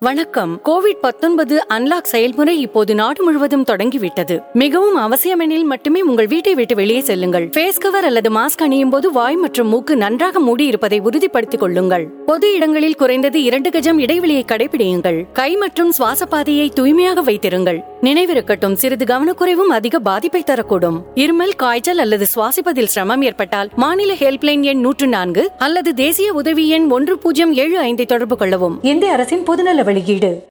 வணக்கம் Covid 19 unlock செயல்முறை இப்போது நாடு முழுவதும் தொடங்கிவிட்டது மிகவும் அவசியமெனில் மட்டுமே உங்கள் வீட்டை விட்டு வெளியே செல்லுங்கள் ஃபேஸ் கவர் அல்லது மாஸ்க் அணியும் போது வாய் மற்றும் மூக்கு நன்றாக மூடி இருப்பதை உறுதிப்படுத்திக் கொள்ளுங்கள் பொது இடங்களில் குறைந்தது இரண்டு கஜம் இடைவெளியை கடைபிடியுங்கள் கை மற்றும் சுவாச பாதையை தூய்மையாக வைத்திருங்கள் நினைவிருக்கட்டும் சிறிது கவனக்குறைவும் அதிக பாதிப்பை தரக்கூடும் இருமல் காய்ச்சல் அல்லது சுவாசிப்பதில் சிரமம் ஏற்பட்டால் மாநில ஹெல்ப்லைன் எண் நூற்று நான்கு அல்லது தேசிய உதவி எண் ஒன்று பூஜ்ஜியம் ஏழு ஐந்தை தொடர்பு கொள்ளவும் இந்திய அரசின் பொதுநல வெளியீடு